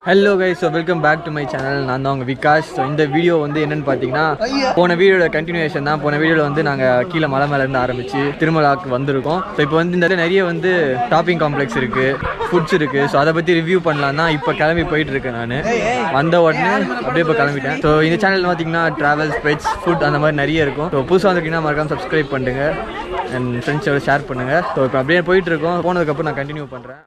hello guys so welcome back to my channel நான் தான் உங்கள் விகாஷ் ஸோ இந்த வீடியோ வந்து என்னன்னு பார்த்தீங்கன்னா போன வீடியோட கண்டினியூஷன் தான் போன வீடியோவில் வந்து நாங்கள் கீழே மலை மேலே இருந்து ஆரம்பிச்சு திருமலாக்கு வந்திருக்கோம் ஸோ இப்போ வந்து இந்த இடத்துல நிறைய வந்து ஷாப்பிங் காம்ப்ளெக்ஸ் இருக்குது ஃபுட்ஸ் இருக்குது ஸோ அதை பற்றி ரிவ்யூ பண்ணலாம் தான் இப்போ கிளம்பி போயிட்டு இருக்கேன் நான் வந்த உடனே அப்படியே இப்போ கிளம்பிட்டேன் ஸோ இந்த சேனல் பார்த்தீங்கன்னா ட்ராவல்ஸ் பெட்ஸ் ஃபுட் அந்த மாதிரி நிறைய இருக்கும் ஸோ புதுசாக வந்திருக்கீங்கன்னா மறக்காம சப்ஸ்கிரைப் பண்ணுங்க அண்ட் ஃப்ரெண்ட்ஸோட ஷேர் பண்ணுங்கள் ஸோ இப்போ அப்படியே போயிட்டு இருக்கோம் போனதுக்கப்புறம் நான் கண்டினியூ பண்ணுறேன்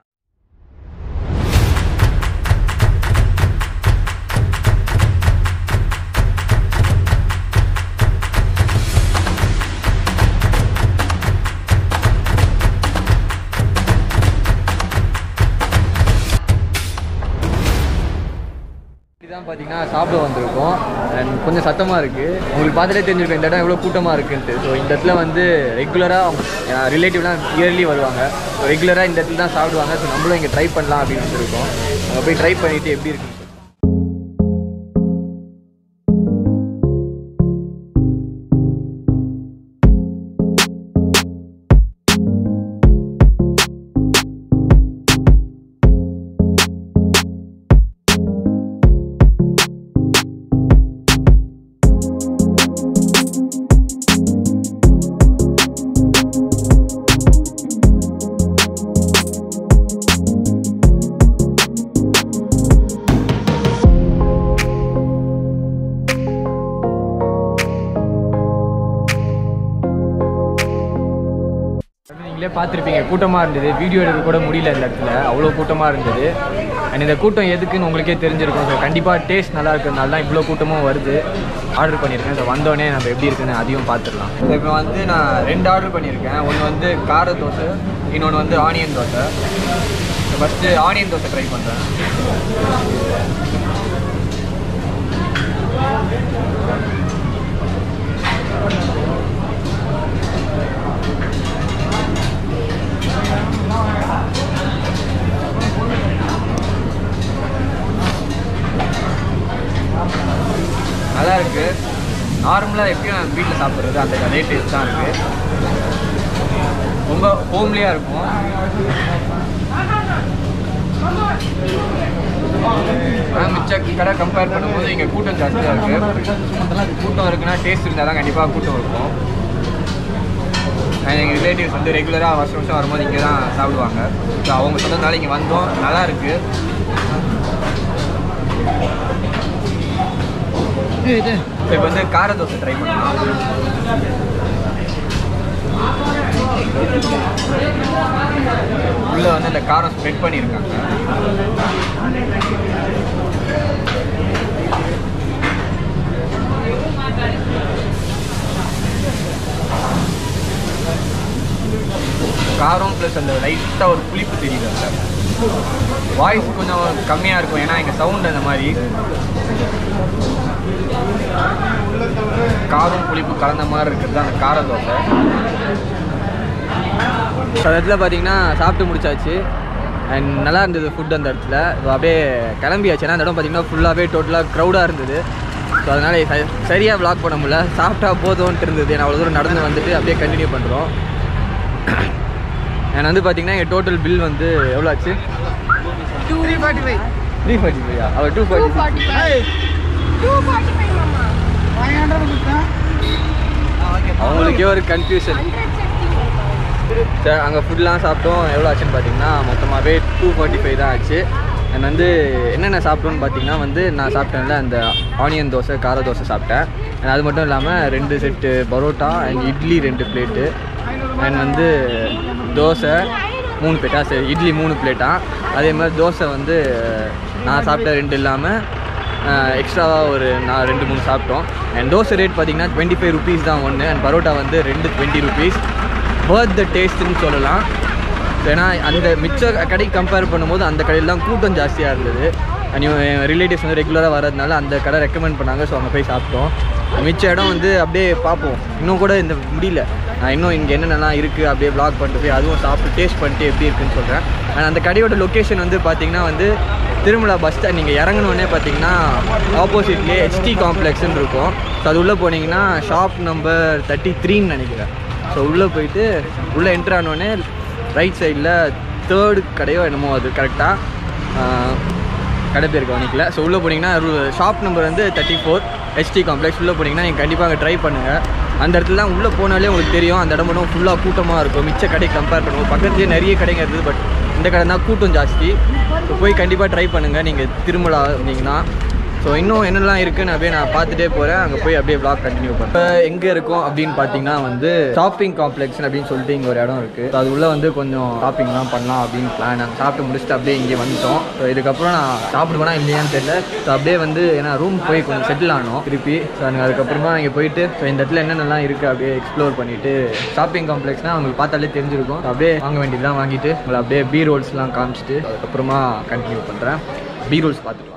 இதுதான் பார்த்தீங்கன்னா சாப்பிட வந்திருக்கோம் அண்ட் கொஞ்சம் சத்தமாக இருக்குது உங்களுக்கு பார்த்துட்டே தெரிஞ்சிருக்கும் இந்த இடம் எவ்வளோ கூட்டமாக இருக்குன்ட்டு ஸோ இந்த இடத்துல வந்து ரெகுலராக ரிலேட்டிவ்லாம் இயர்லி வருவாங்க ஸோ ரெகுலராக இந்த இடத்துல தான் சாப்பிடுவாங்க ஸோ நம்மளும் இங்கே ட்ரை பண்ணலாம் அப்படின்னு வந்திருக்கோம் அங்கே போய் ட்ரை பண்ணிவிட்டு எப்படி இருக்குன்னு சொல்லி நீங்களே பார்த்துருப்பீங்க கூட்டமாக இருந்தது வீடியோ எடுக்க கூட முடியல இந்த இடத்துல அவ்வளோ கூட்டமாக இருந்தது அண்ட் இந்த கூட்டம் எதுக்குன்னு உங்களுக்கே தெரிஞ்சிருக்கும் ஸோ கண்டிப்பாக டேஸ்ட் நல்லா இருக்கிறதுனால தான் இவ்வளோ கூட்டமும் வருது ஆர்டர் பண்ணியிருக்கேன் ஸோ வந்தோடனே நம்ம எப்படி இருக்குன்னு அதையும் பார்த்துடலாம் ஸோ இப்போ வந்து நான் ரெண்டு ஆர்டர் பண்ணியிருக்கேன் ஒன்று வந்து கார தோசை இன்னொன்று வந்து onion dosa first onion dosa try பண்ணுறேன் நல்லா இருக்கு நார்மலாக எப்பயும் நான் வீட்டில் சாப்பிட்றது அந்த அதே டேஸ்ட் தான் இருக்கு ரொம்ப ஹோம்லியாக இருக்கும் ஆனால் மிச்ச கடை கம்பேர் பண்ணும்போது இங்கே கூட்டம் ஜாஸ்தியாக இருக்குது கூட்டம் இருக்குன்னா டேஸ்ட் இருந்தால் தான் கண்டிப்பாக கூட்டம் இருக்கும் எங்கள் ரிலேட்டிவ்ஸ் வந்து ரெகுலராக வருஷம் வருஷம் வரும்போது இங்கே தான் சாப்பிடுவாங்க ஸோ அவங்க சொன்னதுனால இங்கே வந்தோம் நல்லா இருக்குது இப்போ வந்து கார தோசை ட்ரை பண்ணலாம் உள்ள வந்து இந்த காரம் ஸ்ப்ரெட் பண்ணியிருக்காங்க காரம் ப்ளஸ் அந்த லைட்டாக ஒரு புளிப்பு தெரியுது அதில் வாய்ஸ் கொஞ்சம் கம்மியாக இருக்கும் ஏன்னா எங்கள் சவுண்ட் அந்த மாதிரி காரம் புளிப்பு கலந்த மாதிரி இருக்கிறது அந்த கார தோசை அந்த இடத்துல பார்த்தீங்கன்னா சாப்பிட்டு முடிச்சாச்சு அண்ட் நல்லா இருந்தது ஃபுட் அந்த இடத்துல இப்போ அப்படியே கிளம்பியாச்சு ஏன்னா அந்த இடம் பார்த்தீங்கன்னா ஃபுல்லாகவே டோட்டலாக க்ரௌடாக இருந்தது ஸோ அதனால் ச- சரியாக vlog பண்ண முடியல சாப்பிட்டா போதும்ன்ட்டு இருந்தது நான் அவ்வளோ தூரம் நடந்து வந்துட்டு அப்படியே கண்டினியூ பண்ணுறோம் நான் வந்து பார்த்தீங்கன்னா எங்கள் டோட்டல் பில் வந்து எவ்வளோ ஆச்சு three forty five three forty five அவர் டூ ஃபார்ட்டி அவங்களுக்கே ஒரு கன்ஃபியூஷன் சார் அங்கே ஃபுட்லாம் சாப்பிட்டோம் எவ்வளோ ஆச்சுன்னு பார்த்தீங்கன்னா மொத்தமாகவே டூ ஃபார்ட்டி ஃபைவ் தான் ஆச்சு அண்ட் வந்து என்னென்ன சாப்பிட்டோன்னு பார்த்தீங்கன்னா வந்து நான் சாப்பிட்டேன்ல அந்த ஆனியன் தோசை கார தோசை சாப்பிட்டேன் அண்ட் அது மட்டும் இல்லாமல் ரெண்டு செட்டு பரோட்டா அண்ட் இட்லி ரெண்டு பிளேட்டு அண்ட் வந்து தோசை மூணு பிளேட்டா சரி இட்லி மூணு பிளேட்டா அதே மாதிரி தோசை வந்து நான் சாப்பிட்ட ரெண்டு இல்லாமல் எக்ஸ்ட்ராவாக ஒரு நான் ரெண்டு மூணு சாப்பிட்டோம் அண்ட் தோசை ரேட் பார்த்தீங்கன்னா டுவெண்ட்டி ஃபைவ் ருபீஸ் தான் ஒன்று அண்ட் பரோட்டா வந்து ரெண்டு டுவெண்ட்டி ருபீஸ் பர்த் த டேஸ்ட்டுன்னு சொல்லலாம் ஏன்னா அந்த மிச்ச கடைக்கு கம்பேர் பண்ணும்போது அந்த கடையில் தான் கூட்டம் ஜாஸ்தியாக இருந்தது அண்ட் ரிலேட்டிவ்ஸ் வந்து ரெகுலராக வர்றதுனால அந்த கடை ரெக்கமெண்ட் பண்ணாங்க ஸோ அங்கே போய் சாப்பிட்டோம் மிச்ச இடம் வந்து அப்படியே பார்ப்போம் இன்னும் கூட இந்த முடியல நான் இன்னும் இங்கே என்னென்னலாம் இருக்குது அப்படியே vlog பண்ணிட்டு போய் அதுவும் சாப்பிட்டு டேஸ்ட் பண்ணிட்டு எப்படி இருக்குன்னு சொல்கிறேன் அண்ட் அந்த கடையோட லொக்கேஷன் வந்து பார்த்தீங்கன்னா வந்து திருமலா பஸ் ஸ்டாண்ட் நீங்கள் இறங்கினோடனே பார்த்தீங்கன்னா ஆப்போசிட்லேயே ஹெச்டி காம்ப்ளெக்ஸ்னு இருக்கும் ஸோ அது உள்ளே போனீங்கன்னா ஷாப் நம்பர் தேர்ட்டி த்ரீன்னு நினைக்கிறேன் ஸோ உள்ளே போயிட்டு உள்ளே என்ட்ரு ஆனோடனே ரைட் சைடில் தேர்டு கடையோ என்னமோ அது கரெக்டாக கடை பேர் கவனிக்கல ஸோ உள்ளே போனீங்கன்னா ஷாப் நம்பர் வந்து தேர்ட்டி ஃபோர் ஹெச்டி காம்ப்ளெக்ஸ் உள்ளே போனீங்கன்னா நீங்கள் கண்டிப்பாக அங்கே ட்ரை பண்ணுங்கள் அந்த இடத்துல தான் உள்ளே போனாலே உங்களுக்கு தெரியும் அந்த இடம் மட்டும் ஃபுல்லாக கூட்டமாக இருக்கும் மிச்ச கடை கம்பேர் பண்ணுவோம் பக்கத்துலேயே நிறைய கடைங்க இருக்குது பட் இந்த கடை தான் கூட்டம் ஜாஸ்தி ஸோ போய் கண்டிப்பாக ட்ரை பண்ணுங்கள் நீங்கள் திருமலா இருந்தீங்கன்னா ஸோ இன்னும் என்னெல்லாம் இருக்குன்னு அப்படியே நான் பார்த்துட்டே போகிறேன் அங்கே போய் அப்படியே vlog கண்டினியூ பண்ணேன் இப்போ எங்கே இருக்கும் அப்படின்னு பார்த்தீங்கன்னா வந்து ஷாப்பிங் காம்ப்ளெக்ஸ் அப்படின்னு சொல்லிட்டு இங்கே ஒரு இடம் இருக்குது அது உள்ளே வந்து கொஞ்சம் ஷாப்பிங்லாம் பண்ணலாம் அப்படின்னு பிளான் நாங்கள் சாப்பிட்டு முடிச்சுட்டு அப்படியே இங்கே வந்துட்டோம் ஸோ இதுக்கப்புறம் நான் சாப்பிடுவேனா இல்லையான்னு தெரியல ஸோ அப்படியே வந்து ஏன்னா ரூம் போய் கொஞ்சம் செட்டில் ஆனோம் திருப்பி ஸோ எனக்கு அதுக்கப்புறமா இங்கே போயிட்டு ஸோ இந்த இடத்துல என்னென்னலாம் இருக்குது அப்படியே எக்ஸ்ப்ளோர் பண்ணிவிட்டு ஷாப்பிங் காம்ப்ளெக்ஸ்னால் அவங்களுக்கு பார்த்தாலே தெரிஞ்சிருக்கும் So அப்படியே வாங்க வேண்டியதுலாம் வாங்கிட்டு உங்களை அப்படியே பீ ரோல்ஸ்லாம் காமிச்சிட்டு அதுக்கப்புறமா கண்டினியூ பண்ணுறேன் பீ ரோல்ஸ் பார்த்துக்கலாம்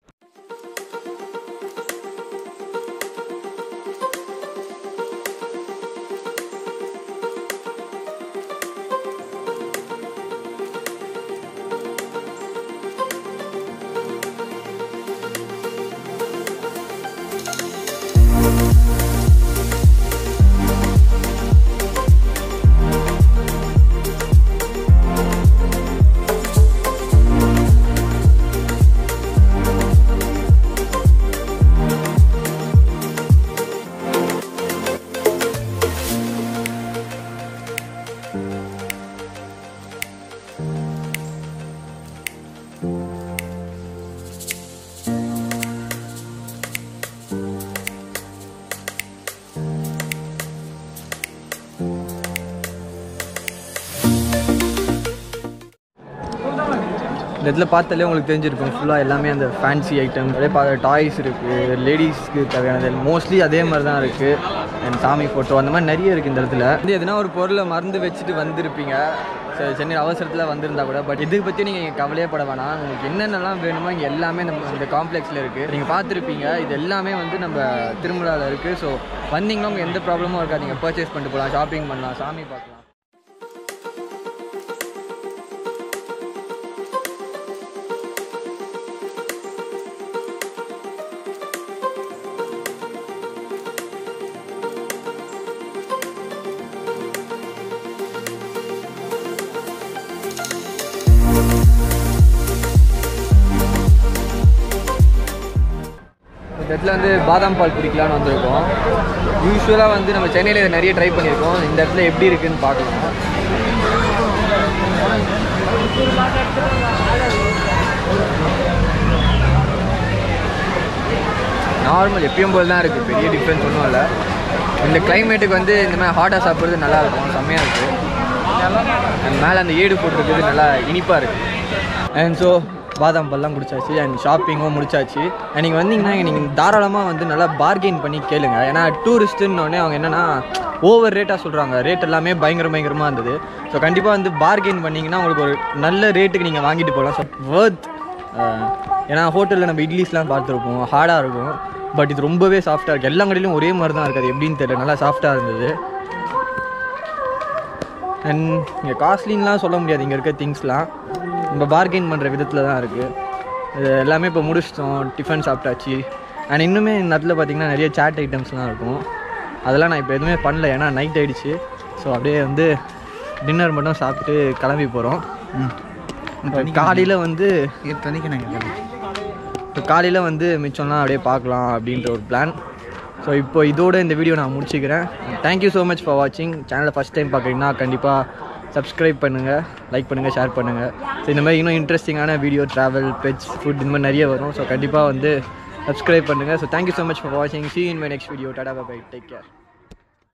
இந்த இடத்துல பார்த்தாலே உங்களுக்கு தெரிஞ்சிருக்கும் ஃபுல்லாக எல்லாமே அந்த ஃபேன்சி ஐட்டம் அதே பார்த்த டாய்ஸ் இருக்குது லேடிஸ்க்கு தேவையானது மோஸ்ட்லி அதே மாதிரி தான் இருக்குது அண்ட் சாமி ஃபோட்டோ அந்த மாதிரி நிறைய இருக்குது இந்த இடத்துல வந்து எதுனா ஒரு பொருளை மறந்து வச்சுட்டு வந்திருப்பீங்க சரி, சென்னை அவசரத்தில் வந்திருந்தா கூட பட் இதுக்கு பற்றி நீங்கள் இங்கே கவலையே பட வேணாம் உங்களுக்கு என்னென்னலாம் வேணுமோ இங்கே எல்லாமே நம்ம இந்த காம்ப்ளெக்ஸில் இருக்குது நீங்கள் பார்த்துருப்பீங்க இது எல்லாமே வந்து நம்ம திருமலாவில் இருக்குது ஸோ வந்தீங்கன்னா உங்களுக்கு எந்த ப்ராப்ளமும் இருக்காது நீங்கள் பர்ச்சேஸ் பண்ணிட்டு போகலாம் ஷாப்பிங் பண்ணலாம் சாமி பார்க்கலாம் இந்த இடத்துல வந்து பாதாம் பால் குடிக்கலாம்னு வந்திருக்கோம் யூஸ்வலாக வந்து நம்ம சென்னையில் இதை நிறைய ட்ரை பண்ணியிருக்கோம் இந்த இடத்துல எப்படி இருக்குன்னு பார்க்கலாம் நார்மல் எப்பயும் போல் தான் இருக்குது பெரிய டிஃப்ரென்ஸ் ஒன்றும் இல்லை இந்த கிளைமேட்டுக்கு வந்து இந்த மாதிரி ஹாட்டாக சாப்பிட்றது நல்லா இருக்கும் செம்மையாக இருக்குது அண்ட் மேலே அந்த ஏடு போட்டிருக்கிறது நல்லா இனிப்பாக இருக்குது அண்ட் ஸோ பாதாம் பல்லாம் குடிச்சாச்சு அண்ட் ஷாப்பிங்கும் முடிச்சாச்சு அண்ட் நீங்கள் வந்தீங்கன்னா நீங்கள் தாராளமாக வந்து நல்லா பார்கெயின் பண்ணி கேளுங்க ஏன்னா டூரிஸ்ட்டுன்னொடனே அவங்க என்னென்னா ஓவர் ரேட்டாக சொல்கிறாங்க ரேட் எல்லாமே பயங்கர பயங்கரமாக இருந்தது ஸோ கண்டிப்பாக வந்து பார்கெயின் பண்ணிங்கன்னா உங்களுக்கு ஒரு நல்ல ரேட்டுக்கு நீங்கள் வாங்கிட்டு போகலாம் ஸோ வேர்த் ஏன்னா ஹோட்டலில் நம்ம இட்லிஸ்லாம் பார்த்துருப்போம் ஹார்டாக இருக்கும் பட் இது ரொம்பவே சாஃப்டாக இருக்குது எல்லா கடையிலும் ஒரே மாதிரி தான் இருக்காது எப்படின்னு தெரியல நல்லா சாஃப்டாக இருந்தது அண்ட் இங்கே காஸ்ட்லின்லாம் சொல்ல முடியாது இங்கே இருக்க திங்ஸ்லாம் நம்ம பார்கெயின் பண்ணுற விதத்தில் தான் இருக்குது இது எல்லாமே இப்போ முடிச்சிட்டோம் டிஃபன் சாப்பிட்டாச்சு அண்ட் இன்னுமே இந்த இடத்துல பார்த்தீங்கன்னா நிறைய சாட் ஐட்டம்ஸ்லாம் இருக்கும் அதெல்லாம் நான் இப்போ எதுவுமே பண்ணல ஏன்னா நைட் ஆயிடுச்சு ஸோ அப்படியே வந்து டின்னர் மட்டும் சாப்பிட்டு கிளம்பி போகிறோம் காலையில் வந்து தனிக்கு நாங்கள் இப்போ காலையில் வந்து மிச்சம்லாம் அப்படியே பார்க்கலாம் அப்படின்ற ஒரு பிளான் ஸோ இப்போ இதோட இந்த வீடியோ நான் முடிச்சுக்கிறேன் தேங்க்யூ ஸோ மச் ஃபார் வாட்சிங் சேனலை ஃபஸ்ட் டைம் பார்க்குறீங்கன்னா கண்டிப்பாக சப்ஸ்கிரைப் பண்ணுங்கள் லைக் பண்ணுங்கள் ஷேர் பண்ணுங்கள் ஸோ இந்த மாதிரி இன்னும் இன்ட்ரெஸ்டிங்கான வீடியோ ட்ராவல் பெட்ஸ் ஃபுட் இந்த மாதிரி நிறைய வரும் ஸோ கண்டிப்பாக வந்து சப்ஸ்கிரைப் பண்ணுங்கள் so thank you so much for வாட்சிங் see in my next video tata bye take care